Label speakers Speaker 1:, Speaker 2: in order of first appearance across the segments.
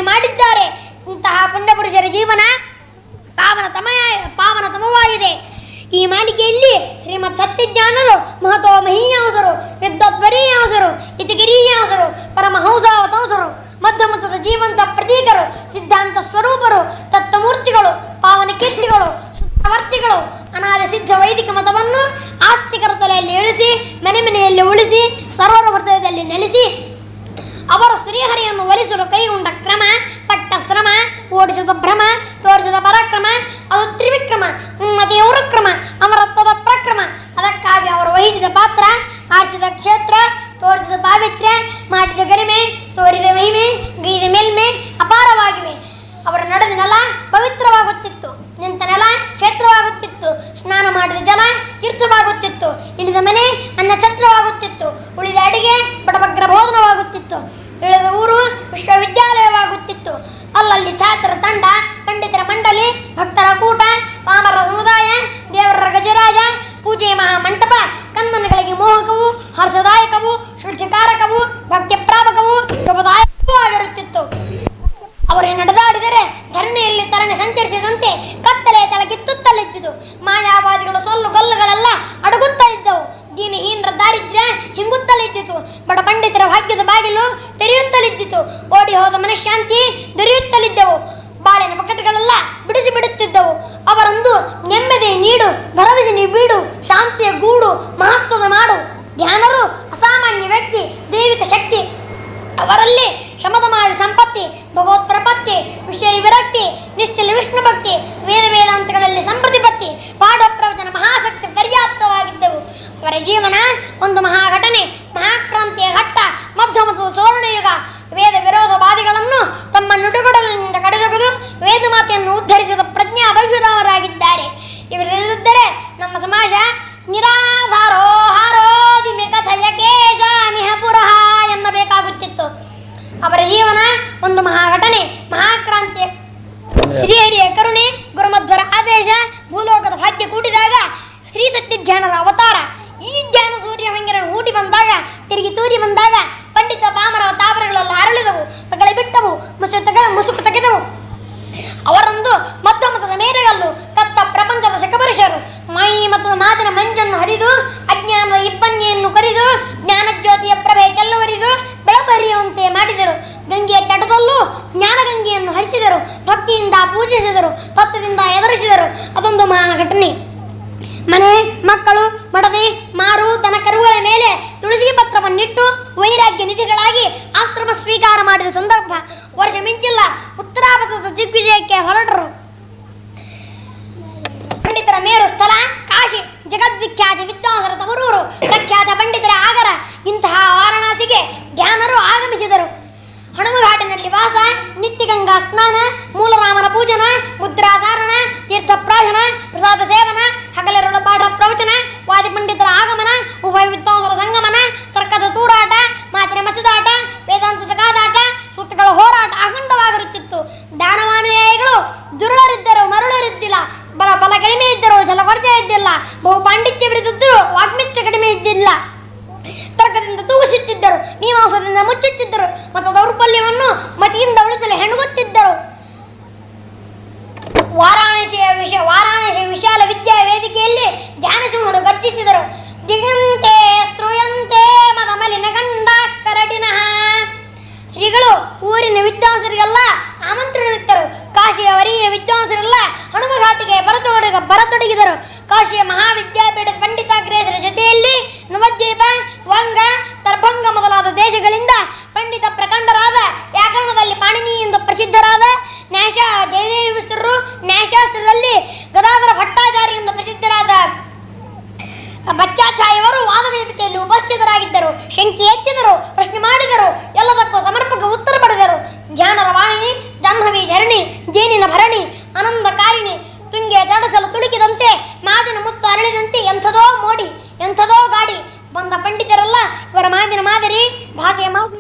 Speaker 1: ಮಾಡಿದ್ದಾರೆ ಇಂತಹ ಪುಣ್ಯಪುರುಷರ ಜೀವನ ಪಾವನ ತಮಯ ಪಾವನ ತಮವಾಗಿದೆ ಈ ಮಾಲಿಕೆಯಲ್ಲಿ ಶ್ರೀಮತ್ ಸತ್ಯಜ್ಞಾನರು ಮಹತೋ ಮಹೀಯಾಂಸರು ವಿದ್ವದ್ವರೀಯಾಂಸರು ಇತಿಗಿರೀಯಾಂಸರು ಪರಮಹಂಸಾವತಂಸರು ಮಧ್ಯಮತದ ಜೀವಂತ ಪ್ರತೀಕರು ಸಿದ್ಧಾಂತ ಸ್ವರೂಪರು ತತ್ವಮೂರ್ತಿಗಳು ಪಾವನ ಕೀರ್ತಿಗಳು ಸುತ್ತವರ್ತಿಗಳು ಅನಾದಿ ಸಿದ್ಧ ವೈದಿಕ ಮತವನ್ನು ಆಸ್ತಿಕರ ತಲೆಯಲ್ಲಿ ಇಳಿಸಿ ಮನೆ ಮನೆಯಲ್ಲಿ ಉಳಿಸಿ ಸರ್ವರ ಹೃದಯದಲ್ಲಿ ನೆಲೆಸಿ ಅವರು ಶ್ರೀಹರಿಯನ್ನು ಒಲಿಸಲು ಕೈಗೊಂಡ ಕ್ರಮ ಪಟ್ಟ ಶ್ರಮ ಓಡಿಸಿದ ಭ್ರಮ ತೋರಿಸಿದ ಪರಾಕ್ರಮ ಅದು ತ್ರಿವಿಕ್ರಮ ಉನ್ನತಿಯವರ ಕ್ರಮ ಅಮರತ್ವದ ಪ್ರಕ್ರಮ ಅದಕ್ಕಾಗಿ ಅವರು ವಹಿಸಿದ ಪಾತ್ರ ಆಡಿಸಿದ ಕ್ಷೇತ್ರ ತೋರಿಸಿದ ಪಾವಿತ್ರ್ಯ ಮಾಡಿದ ಗರಿಮೆ ತೋರಿದ ಮಹಿಮೆ ಗೈದ ಮೇಲ್ಮೆ ಅಪಾರವಾಗಿವೆ ಅವರ ನಡೆದ ನೆಲ ಪವಿತ್ರವಾಗುತ್ತಿತ್ತು ನಿಂತ ನೆಲ ಕ್ಷೇತ್ರವಾಗುತ್ತಿತ್ತು ಸ್ನಾನ ಮಾಡಿದ ಜಲ ತೀರ್ಥವಾಗುತ್ತಿತ್ತು ಇಳಿದ ಮನೆ ಅನ್ನ ಛತ್ರವಾಗುತ್ತಿತ್ತು ಉಳಿದ ಅಡಿಗೆ ಬಡಬಗ್ರ ಭೋಜನವಾಗುತ್ತಿತ್ತು ಇಳಿದ ಊರು ವಿಶ್ವವಿದ್ಯಾಲಯವಾಗುತ್ತಿತ್ತು ಅಲ್ಲಲ್ಲಿ ಛಾತ್ರ ತಂಡ ಪಂಡಿತರ ಮಂಡಲಿ ಭಕ್ತರ ಕೂಟ ಪಾಮರ ಸಮುದಾಯ ದೇವರ ಗಜರಾಜ ಪೂಜೆ ಮಹಾಮಂಟಪ ಕನ್ಮನಗಳಿಗೆ ಮೋಹಕವು ಹರ್ಷದಾಯಕವು ಶುಚಿಕಾರಕವು ಭಕ್ತಿ ಪ್ರಾಪಕವು ಶುಭದಾಯಕವೂ ಆಗಿರುತ್ತಿತ್ತು ಅವರು ನಡೆದಾಡಿದರೆ ಧರಣಿಯಲ್ಲಿ ತರಣೆ ಸಂಚರಿಸಿದಂತೆ ಕತ್ತಲೆ ತಳಗಿತ್ತುತ್ತಲಿದ್ದುದು ಮಾಯಾವಾದಿಗಳು ಸೊಲ್ಲು ಗಲ್ಲುಗಳೆಲ್ಲ ಅಡಗುತ್ತಲಿದ್ದವು ದೀನಹೀನರ ದಾರಿದ್ರ್ಯ ಹಿಂಗುತ್ತಲಿದ್ದಿತು ಬಡ ಪಂಡಿತರ ಭಾಗ್ಯದ ಬಾಗಿಲು ತೆರೆಯುತ್ತಲಿದ್ದಿತು ಓಡಿ ಹೋದ ಮನಃಶಾಂತಿ ದೊರೆಯುತ್ತಲಿದ್ದವು ಬಾಳಿನ ಬಕಟಗಳೆಲ್ಲ ಬಿಡಿಸಿ ಬಿಡುತ್ತಿದ್ದವು ಅವರೊಂದು ನೆಮ್ಮದಿ ನೀಡು ಭರವಸೆ ನೀ ಬೀಡು ಶಾಂತಿಯ ಗೂಡು ಮಹತ್ವದ ಮಾಡು ಧ್ಯಾನರು ಅಸಾಮಾನ್ಯ ವ್ಯಕ್ತಿ ದೈವಿಕ ಶಕ್ತಿ ಅವರಲ್ಲಿ ಶಮದಮಾದಿ ಸಂಪತ್ತಿ ಭಗವತ್ ಪ್ರಪತ್ತಿ ವಿಷಯ ವಿರಕ್ತಿ ನಿಶ್ಚಲ ವಿಷ್ಣು ಭಕ್ತಿ ವೇದ ವೇದಾಂತಗಳಲ್ಲಿ ಸಂಪ್ರತಿಪತ್ತಿ ಪಾಠ ಪ್ರವಚನ ಮಹಾಶಕ್ತಿ ಪರ್ಯಾಪ್ತವಾಗಿದ್ದವು ಅವರ ಜೀವನ ಒಂದು ಮಹಾಘಟನೆ ಮಹಾಕ್ರಾಂತಿಯ ಘಟ್ಟ ಮಧ್ಯಮದ ಸುವರ್ಣಯುಗ ವೇದ ವಿರೋಧವಾದಿಗಳನ್ನು ತಮ್ಮ ನುಡುಗೊಡಲಿನಿಂದ ಕಡೆದೊಗೆದು ವೇದ ಮಾತೆಯನ್ನು ಉದ್ಧರಿಸಿದ ಪ್ರಜ್ಞಾ ಪರಶುರಾಮರಾಗಿದ್ದಾರೆ ಇವರಿಲ್ಲದಿದ್ದರೆ ನಮ್ಮ ಸಮಾಜ ನಿರಾಧಾರೋ ಹಾರೋದಿಮಿ ಕಥಯ ಕೇಶಾಮಿಹ ಪುರಃ ಎನ್ನಬೇಕಾಗುತ್ತಿತ್ತು ಅವರ ಜೀವನ ಒಂದು ಮಹಾಘಟನೆ ಮಹಾಕ್ರಾಂತಿಯ ಶ್ರೀಹರಿಯ ಕರುಣೆ ಗುರುಮಧ್ವರ ಆದೇಶ ಭೂಲೋಕದ ಭಾಗ್ಯ ಕೂಡಿದಾಗ ಶ್ರೀ ಸತ್ಯ ಧ್ಯಾನರ ಅವತಾರ ಈ ಧ್ಯಾನ ಸೂರ್ಯ ಭಂಗಿರನು ಹೂಟಿ ಬಂದಾಗ ತಿರುಗಿ ತೂರಿ ಬಂದಾಗ ಪಂಡಿತ ಪಾಮರ ತಾವರಗಳೆಲ್ಲ ಅರಳಿದವು ಮಗಳ ಬಿಟ್ಟವು ಮುಸು ತಗ ಮುಸುಕು ತೆಗೆದವು ಅವರೊಂದು ಮತ್ತೊಮ್ಮತದ ಮೇರೆಗಲ್ಲು ಕತ್ತ ಪ್ರಪಂಚದ ಶಕಪುರುಷರು ಮೈ ಮತದ ಮಾತಿನ ಮಂಜನ್ನು ಹರಿದು ಅಜ್ಞಾನದ ಇಬ್ಬನ್ನಿಯನ್ನು ಕರಿದು ಜ್ಞಾನಜ್ಯೋತಿಯ ಪ್ರಭೆ ಚೆಲ್ಲುವರಿದು ಬೆಳಕು ಹರಿಯುವಂತೆ ಮಾಡಿದರು ಗಂಗೆಯ ತಟದಲ್ಲೂ ಜ್ಞಾನಗಂಗೆಯನ್ನು ಹರಿಸಿದರು ಭಕ್ತಿಯಿಂದ ಪೂಜಿಸಿದರು ತತ್ವದಿಂದ ಎದುರಿಸಿದರು ಅದೊಂದು ಮಹಾಘಟನೆ ಮನೆ ಮಕ್ಕಳು ಮಡದಿ ಮಾರು ದನ ಕರುಗಳ ಮೇಲೆ ತುಳಸಿ ಪತ್ರವನ್ನಿಟ್ಟು ವೈರಾಗ್ಯ ನಿಧಿಗಳಾಗಿ ಆಶ್ರಮ ಸ್ವೀಕಾರ ಮಾಡಿದ ಸಂದರ್ಭ ವರ್ಷ ಮಿಂಚಿಲ್ಲ ಉತ್ತರಾಭದ್ರದ ದಿಗ್ವಿಜಯಕ್ಕೆ ಹೊರಟರು ಪಂಡಿತರ ಮೇರು ಸ್ಥಳ ಕಾಶಿ ಜಗದ್ವಿಖ್ಯಾತ ವಿದ್ವಾಂಸರ ತವರೂರು ಪ್ರಖ್ಯಾತ ಪಂಡಿತರ ಆಗರ ಇಂತಹ ವಾರಣಾಸಿಗೆ ಧ್ಯಾನರು ಆಗಮಿಸಿದರು ಹನುಮಘಾಟಿನಲ್ಲಿ ವಾಸ ನಿತ್ಯಗಂಗಾ ಸ್ನಾನ ಮೂಲರಾಮನ ಪೂಜನ ಮುದ್ರಾಧಾರಣ ತೀರ್ಥ ಪ್ರಾಶನ ಪ್ರಸಾದ ಸೇವನ ಹಗಲಿರುಳ ಪಾಠ ಪ್ರವಚನ ವಾದಿ ಪಂಡಿತರ ಆಗಮನ ಉಭಯ ವಿದ್ವಾಂಸರ ಸಂಗಮನ ತರ್ಕದ ತೂರಾಟ ಮಾತಿನ ಮತದಾಟ ವೇದಾಂತದ ಕಾದಾಟ ಸೂತ್ರಗಳ ಹೋರಾಟ ಅಖಂಡವಾಗಿರುತ್ತಿತ್ತು ದಾನವಾನುಯಾಯಿಗಳು ದುರುಳರಿದ್ದರು ಮರುಳರಿದ್ದಿಲ್ಲ ಬಲ ಬಲ ಕಡಿಮೆ ಇದ್ದರು ಜಲ ಕೊರತೆ ಇದ್ದಿಲ್ಲ ಬಹು ಪಾಂಡಿತ್ಯವಿರಿದ್ದರು ವಾಗ್ಮಿತ್ಯ ಕಡಿಮೆ ಇದ್ದಿಲ್ಲ ತರ್ಕದಿಂದ ತೂಗಿಸುತ್ತಿದ್ದರು ಮೀಮಾಂಸದಿಂದ ಮುಚ್ಚುತ್ತಿದ್ದರು ಮತ್ತು ದೌರ್ಬಲ್ಯವನ್ನು ಮತಿಯಿಂದ ಉಳಿಸಲು ಹೆಣಗುತ್ತಿದ್ದರು ವಾರಾಣಸಿಯ ವಿಷ ವಾರಾಣಸಿಯ ವಿಶಾಲ ವಿದ್ಯಾ ವೇದಿಕೆಯಲ್ಲಿ ಧ್ಯಾನಸಿಂಹರು ಗರ್ಜಿಸಿದರು ದಿಗಂತೆ ಶ್ರೂಯಂತೆ ಮದ ಮಲಿನ ಗಂಡ ಕರಡಿನಃ ಶ್ರೀಗಳು ಊರಿನ ವಿದ್ವಾಂಸರಿಗೆಲ್ಲ ಆಮಂತ್ರಣವಿತ್ತರು ಕಾಶಿಯ ವರಿಯ ವಿದ್ವಾಂಸರೆಲ್ಲ ಹನುಮಘಾಟಿಗೆ ಬರತೊಡಗ ಬರತೊಡಗಿದರು ಕಾಶಿಯ ಮಹಾವಿದ್ಯಾಪೀಠದ ಪಂಡಿತಾಗ್ರೇಸರ ಜೊತೆಯಲ್ಲಿ ನವದ್ವೀಪ ವಂಗ ತರ್ಭಂಗ ಮೊದಲಾದ ದೇಶಗಳಿಂದ ಪಂಡಿತ ಪ್ರಖಂಡರಾದ ವ್ಯಾಕರಣದಲ್ಲಿ ಪಾಣಿನಿ ಎಂದು ಪ್ರಸಿದ್ಧರಾದ ನ್ಯಾಶ ಜಯದೇವಿ ಮಿಶ್ರರು ನ್ಯಾಯಶಾಸ್ತ್ರದಲ್ಲಿ ಗದಾಧರ ಭಟ್ಟಾಚಾರ್ಯ ಎಂದು ಪ್ರಸಿದ್ಧರಾದ ಬಚ್ಚಾಚಾರ್ಯವರು ವಾದ ವೇದಿಕೆಯಲ್ಲಿ ಉಪಸ್ಥಿತರಾಗಿದ್ದರು ಶಂಕಿ ಎತ್ತಿದರು ಪ್ರಶ್ನೆ ಮಾಡಿದರು ಎಲ್ಲದಕ್ಕೂ ಸಮರ್ಪಕ ಉತ್ತರ ಪಡೆದರು ಧ್ಯಾನರ ವಾಣಿ ಜಾಹ್ನವಿ ಧರಣಿ ಜೇನಿನ ಭರಣಿ ಆನಂದಕಾರಿಣಿ ತುಂಗೆ ತಡಸಲು ತುಳುಕಿದಂತೆ ಮಾದಿನ ಮುತ್ತು ಅರಳಿದಂತೆ ಎಂಥದೋ ಮೋಡಿ ಎಂಥದೋ ಗಾಡಿ ಬಂದ ಪಂಡಿತರೆಲ್ಲ ಇವರ ಮಾದಿನ ಮಾದರಿ ಭಾಷೆಯ ಮಾಧುರಿ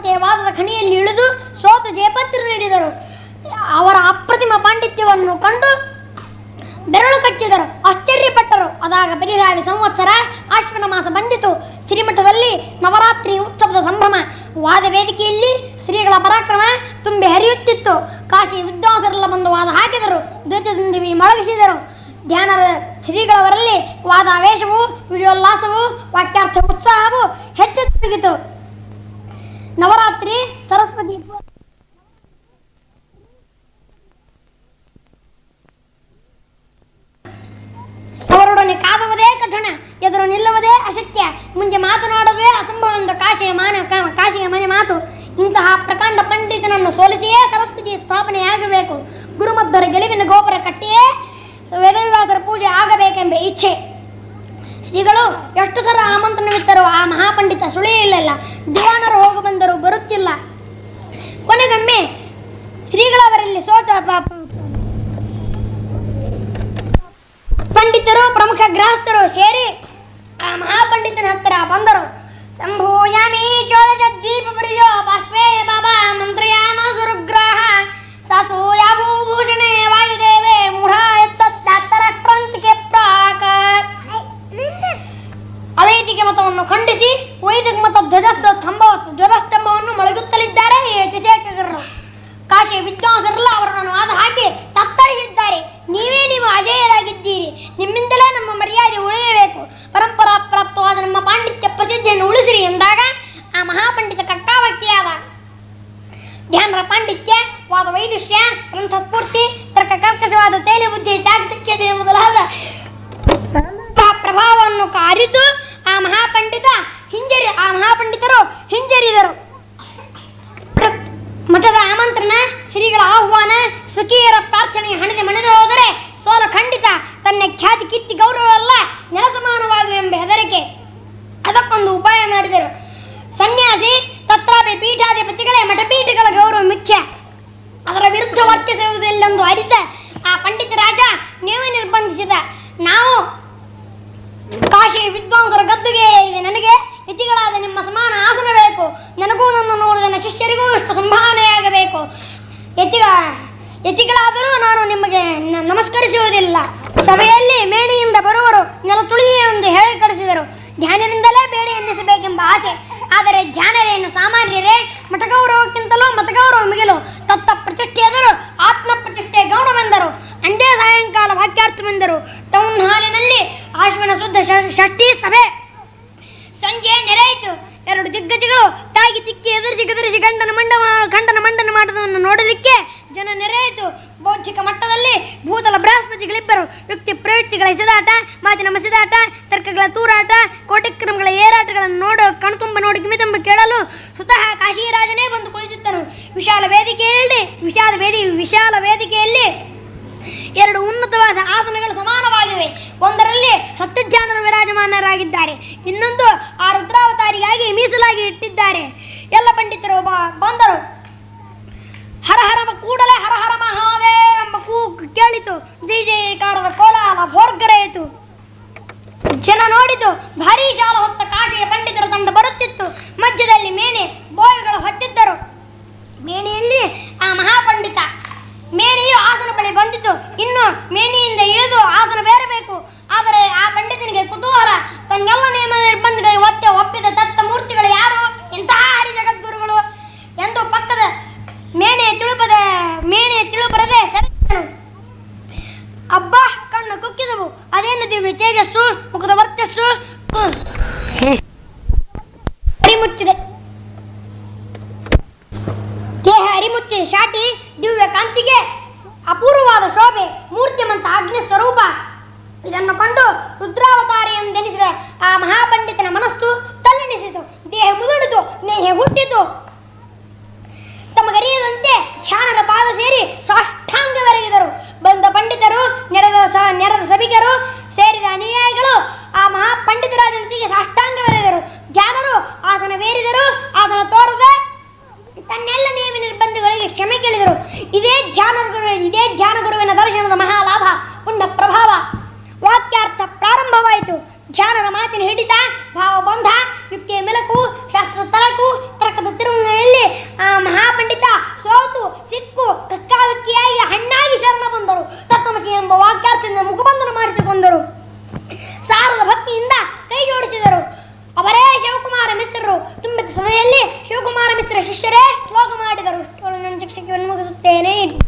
Speaker 1: ಮತ್ತೆ ವಾದದ ಖಣಿಯಲ್ಲಿ ಇಳಿದು ಸೋತು ಜಯಪತ್ರ ನೀಡಿದರು ಅವರ ಅಪ್ರತಿಮ ಪಾಂಡಿತ್ಯವನ್ನು ಕಂಡು ಬೆರಳು ಕಚ್ಚಿದರು ಆಶ್ಚರ್ಯಪಟ್ಟರು ಅದಾಗ ಬಲಿರಾವಿ ಸಂವತ್ಸರ ಆಶ್ವನ ಮಾಸ ಬಂದಿತು ಶ್ರೀಮಠದಲ್ಲಿ ನವರಾತ್ರಿ ಉತ್ಸವದ ಸಂಭ್ರಮ ವಾದ ವೇದಿಕೆಯಲ್ಲಿ ಶ್ರೀಗಳ ಪರಾಕ್ರಮ ತುಂಬಿ ಹರಿಯುತ್ತಿತ್ತು ಕಾಶಿ ವಿದ್ವಾಂಸರೆಲ್ಲ ಬಂದು ವಾದ ಹಾಕಿದರು ದ್ವೈತದಿಂದಿವಿ ಮೊಳಗಿಸಿದರು ಧ್ಯಾನದ ಶ್ರೀಗಳವರಲ್ಲಿ ವಾದಾವೇಶವು ವಿಡಿಯೋಲ್ಲಾಸವು ವಾಕ್ಯಾರ್ಥ ಉತ್ಸಾಹವು ಹೆಚ್ಚುತ್ತಿತ್ತು ನವರಾತ್ರಿ ಸರಸ್ವತಿ ಅವರೊಡನೆ ಕಾದುವುದೇ ಕಠಿಣ ಎದುರು ನಿಲ್ಲುವುದೇ ಅಶಕ್ಯ ಮುಂದೆ ಮಾತನಾಡುವುದೇ ಅಸಂಭವ ಎಂದು ಕಾಶಿಯ ಮಾನ ಕಾ- ಕಾಶಿಯ ಮನೆ ಮಾತು ಇಂತಹ ಪ್ರಕಾಂಡ ಪಂಡಿತನನ್ನು ಸೋಲಿಸಿಯೇ ಸರಸ್ವತಿ ಸ್ಥಾಪನೆಯಾಗಬೇಕು ಗುರುಮಧ್ವರ ಗೆಲುವಿನ ಗೋಪುರ ಕಟ್ಟಿಯೇ ವೇದವಿವಾಸರ ಪೂಜೆ ಆಗಬೇಕೆಂಬ ಇಚ್ಛೆ ಶ್ರೀಗಳು ಎಷ್ಟು ಸಲ ಆಮಂತ್ರಣವಿತ್ತರೋ ಆ ಮಹಾಪಂಡಿತ ಸುಳಿಯಿಲ್ಲ ದಿವಾನರು ಹೋಗಿ ಬಂದರು ಬರುತ್ತಿಲ್ಲ ಕೊನೆಗೊಮ್ಮೆ ಶ್ರೀಗಳವರಲ್ಲಿ ಸೋತ ಪ- ಪ- ಪಂಡಿತರು ಪ್ರಮುಖ ಗೃಹಸ್ಥರು ಸೇರಿ ಆ ಮಹಾಪಂಡಿತನ ಹತ್ತಿರ ಬಂದರು ಸಂಭೂಯಾಮಿ ಚೋಳಜ ದ್ವೀಪ ಪರ್ಯೋ ಬಾಷ್ಪೇಯ ಬಾಬಾ ಮಂತ್ರಯಾಮ ಸುರುಗ್ರಹ ಸಾಸೂಯಾಭೂ ಭೂಷಣೆ ವಾಯುದೇವೆ ಮೂಢ ಎತ್ತರಾಷ್ಟ್ರಂತಿಕೆ ಪ್ರಾಕ ಅವೈದಿಕ ಮತವನ್ನು ಖಂಡಿಸಿ ವೈದಿಕ ಮತ ಧ್ವಜ ಸ್ತಂಭ ಧ್ವಜಸ್ತಂಭವನ್ನು ಮೊಳಗುತ್ತಲಿದ್ದಾರೆ ಈ ಅತಿಶೇಖರರು ಕಾಶಿ ವಿದ್ವಾಂಸರೆಲ್ಲ ಅವರನ್ನು ವಾದ ಹಾಕಿ ತತ್ತರಿಸಿದ್ದಾರೆ ನೀವೇ ನೀವು ಅಜೇಯರಾಗಿದ್ದೀರಿ ನಿಮ್ಮಿಂದಲೇ ನಮ್ಮ ಮರ್ಯಾದೆ ಉಳಿಯಬೇಕು ಪರಂಪರಾ ಪ್ರಾಪ್ತವಾದ ನಮ್ಮ ಪಾಂಡಿತ್ಯ ಪ್ರಸಿದ್ಧಿಯನ್ನು ಉಳಿಸಿರಿ ಎಂದಾಗ ಆ ಮಹಾಪಂಡಿತ ಕಕ್ಕಾವಕ್ತಿಯಾದ ಧ್ಯಾನರ ಪಾಂಡಿತ್ಯ ವಾದ ವೈದುಷ್ಯ ಗ್ರಂಥ ಸ್ಫೂರ್ತಿ ತರ್ಕ ಕರ್ಕಶವಾದ ತೇಲಿ ಬುದ್ಧಿ ಚಾಕಚಕ್ಯತೆ ಮೊದಲಾದ ಆ ಪ್ರಭಾವವನ್ನು ಅರಿತು ಆ ಮಹಾಪಂಡಿತ ಹಿಂಜರಿ ಆ ಮಹಾಪಂಡಿತರು ಹಿಂಜರಿದರು ಪ್ರ- ಮಠದ ಆಮಂತ್ರಣ ಶ್ರೀಗಳ ಆಹ್ವಾನ ಸ್ವಕೀಯರ ಪ್ರಾರ್ಥನೆಯ ಹಣದೆ ಮಣೆದು ಹೋದರೆ ಸೋಲು ಖಂಡಿತ ತನ್ನ ಖ್ಯಾತಿ ಕಿತ್ತಿ ಗೌರವವಲ್ಲ ನೆಲಸಮಾನವಾಗುವೆಂಬ ಹೆದರಿಕೆ ಅದಕ್ಕೊಂದು ಉಪಾಯ ಮಾಡಿದರು ಸನ್ಯಾಸಿ ತತ್ರಾಪಿ ಪೀಠಾಧಿಪತಿಗಳೇ ಮಠಪೀಠಗಳ ಗೌರವ ಮುಖ್ಯ ಅದರ ವಿರುದ್ಧ ವರ್ತಿಸುವುದಿಲ್ಲೆಂದು ಅರಿತ ಆ ಪಂಡಿತ ರಾಜ ನೀವು ನಿರ್ಬಂಧಿಸಿದ ನಾವು ಕಾಶಿ ವಿದ್ವಾಂಸರ ಗದ್ದುಗೆ ಇದೆ ನನಗೆ ಯತಿಗಳಾದ ನಿಮ್ಮ ಸಮಾನ ಆಸನ ಬೇಕು ನನಗೂ ನನ್ನ ನೂರು ಜನ ಶಿಷ್ಯರಿಗೂ ಇಷ್ಟು ಸಂಭಾವನೆಯಾಗಬೇಕು ಯತಿಗ ಯತಿಗಳಾದರೂ ನಾನು ನಿಮಗೆ ನ- ನಮಸ್ಕರಿಸುವುದಿಲ್ಲ ಸಭೆಯಲ್ಲಿ ಮೇಣಿಯಿಂದ ಬರುವರು ನೆಲ ತುಳಿಯೇ ಎಂದು ಹೇಳಿ ಕಳಿಸಿದರು ಧ್ಯಾನದಿಂದಲೇ ಬೇಡಿ ಎನ್ನಿಸಬೇಕೆಂಬ ಆಸೆ ಆದರೆ ಧ್ಯಾನರೇನು ಸಾಮಾನ್ಯರೇ ಮಠಗೌರವಕ್ಕಿಂತಲೂ ಮತಗೌರವ ಮಿಗಿಲು ತತ್ತ ಪ್ರತಿಷ್ಠೆ ಎದುರು ಆತ್ಮ ಪ್ರತಿಷ್ಠೆ ಗೌಣವೆಂದರು ಅಂದೇ ಸಾಯಂಕಾಲ ವಾಕ್ಯಾರ್ಥವೆಂದರು ಟೌನ್ ಹಾಲಿನಲ್ಲಿ ಆಶ್ವನ ಶುದ್ಧ ಷ- ಷಷ್ಠಿ ಸಭೆ ಸಂಜೆ ನೆರೆಯಿತು ಎರಡು ದಿಗ್ಗಜಗಳು ತಾಗಿ ತಿಕ್ಕಿ ಎದುರಿಸಿ ಗದರಿಸಿ ಗಂಡನ ಮಂಡ ಮಾ- ಗಂಡನ ಮಂಡನ ಮಾಡುವುದನ್ನು ನೋಡಲಿಕ್ಕೆ ಜನ ನೆರೆಯಿತು ಬೌದ್ಧಿಕ ಮಟ್ಟದಲ್ಲಿ ಭೂತಲ ಬೃಹಸ್ಪತಿಗಳಿಬ್ಬರು ಯುಕ್ತಿ ಪ್ರಯುಕ್ತಿಗಳ ಎಸೆದಾಟ ಮಾತಿನ ಮಸಿದಾಟ ತರ್ಕಗಳ ತೂರಾಟ ಕೋಟಿಕ್ರಮಗಳ ಏರಾಟಗಳನ್ನು ನೋಡು ಕಣ್ತುಂಬ ನೋಡಿ ಕಿವಿತುಂಬ ಕೇಳಲು ಸ್ವತಃ ಕಾಶಿರಾಜನೇ ಬಂದು ಕುಳಿತಿದ್ದನು ವಿಶಾಲ ವೇದಿಕೆಯಲ್ಲಿ ವಿಶಾಲ ವೇದಿ ವಿಶಾಲ ವೇದಿಕೆಯಲ್ಲಿ ಎರಡು ಉನ್ನತವಾದ ಆಸನಗಳು ಸಮಾನವಾಗಿವೆ ಒಂದರಲ್ಲಿ ಸತ್ಯಜ್ಞಾನದ ವಿರಾಜಮಾನರಾಗಿದ್ದಾರೆ ಇನ್ನೊಂದು ಆ ರುದ್ರಾವತಾರಿಗಾಗಿ ಮೀಸಲಾಗಿ ಇಟ್ಟಿದ್ದಾರೆ ಎಲ್ಲ ಪಂಡಿತರು ಬ- ಬಂದರು ಹರ ಹರ ಮ- ಕೂಡಲೇ ಹರ ಹರ ಮಹಾದೇವ ಎಂಬ ಕೂಗು ಕೇಳಿತು ಜೈ ಜಯಕಾರದ ಕೋಲಾಹಲ ಭೋರ್ಗರೆಯಿತು ಜನ ನೋಡಿತು ಭಾರೀ ಶಾಲ ಹೊತ್ತ ಕಾಶಿಯ ಪಂಡಿತರ ತಂಡ ಬರುತ್ತಿತ್ತು ಮಧ್ಯದಲ್ಲಿ ಮೇಣೆ ಬೋಯಿಗಳು ಹೊತ್ತಿದ್ದರು ಮೇಣೆಯಲ್ಲಿ ಆ ಮಹಾಪಂಡಿತ ಮೇಣೆಯು ಆಸನ ಬಳಿ ಬಂದಿತು ಇನ್ನು ಮೇಣೆಯಿಂದ ಇಳಿದು ಆಸನ ಬೇರಬೇಕು ಆದರೆ ಆ ಪಂಡಿತನಿಗೆ ಕುತೂಹಲ ತನ್ನೆಲ್ಲ ನಿಯಮ ನಿರ್ಬಂಧಗಳಿಗೆ ಒತ್ತೆ ಒಪ್ಪಿದ ದತ್ತ ಮೂರ್ತಿಗಳು ಯಾರು ಇಂತಹ ಹರಿ ಜಗದ್ಗುರುಗಳು ಎಂದು ಪಕ್ಕದ ಮೇಣೆಯ ತಿಳುಪದ ಮೇಣೆಯ ತಿಳುಪರದೆ ಸರಿಸಿದನು ಅಬ್ಬಾ ಕಣ್ಣು ಕುಕ್ಕಿದವು ಅದೇನು ದಿವ್ಯ ತೇಜಸ್ಸು ಮುಖದ ವರ್ಚಸ್ಸು ಹ್ಮ್. ಅರಿಮುಚ್ಚಿದೆ ದೇಹ ಅರಿಮುಚ್ಚಿದ ಶಾಟಿ ದಿವ್ಯ ಕಾಂತಿಗೆ ಅಪೂರ್ವವಾದ ಶೋಭೆ ಮೂರ್ತಿಮಂತ ಅಗ್ನಿ ಸ್ವರೂಪ ಇದನ್ನು ಕಂಡು ರುದ್ರಾವತಾರಿ ಎಂದೆನಿಸಿದ ಆ ಮಹಾಪಂಡಿತನ ಮನಸ್ಸು ತಲ್ಲಣಿಸಿತು ದೇಹ ಮುದುಡಿತು ನೇಹ ಹುಟ್ಟಿತು ತಮಗರಿಯದಂತೆ ಧ್ಯಾನರ ಪಾದ ಸೇರಿ ಸಾಷ್ಟಾಂಗವೆರಗಿದರು ಬಂದ ಪಂಡಿತರು ನೆರೆದ ಸ ನೆರೆದ ಸಭಿಕರು ಸೇರಿದ ಅನುಯಾಯಿಗಳು ಆ ಮಹಾಪಂಡಿತರಾದ ಜೊತೆಗೆ ಸಾಷ್ಟಾಂಗವೆರಗಿದರು ಧ್ಯಾನರು ಆತನ ಬೇರಿದರು ಆತನ ತೋರದ ತನ್ನೆಲ್ಲ ನಿಯಮ ನಿರ್ಬಂಧಗಳಿಗೆ ಕ್ಷಮೆ ಕೇಳಿದರು ಇದೇ ಧ್ಯಾನ ಗುರು ಇದೇ ಧ್ಯಾನ ಗುರುವಿನ ದರ್ಶನದ ಮಹಾಲಾಭ ಪುಣ್ಯ ಪ್ರಭಾವ ವಾಕ್ಯಾರ್ಥ ಪ್ರಾರಂಭವಾಯಿತು ಧ್ಯಾನದ ಮಾತಿನ ಹಿಡಿತ ಭಾವಬಂಧ ಯುಕ್ತಿಯ ಮೆಲಕು ಶಾಸ್ತ್ರದ ತಲಕು ತರ್ಕದ ತಿರುವಿನಲ್ಲಿ ಶಿಷ್ಯರೇ ಶ್ಲೋಕ ಮಾಡಿದರು ಇಷ್ಟೊಳು ನನ್ನ ಶಿಕ್ಷಕವನ್ನು ಮುಗಿಸುತ್ತೇನೆ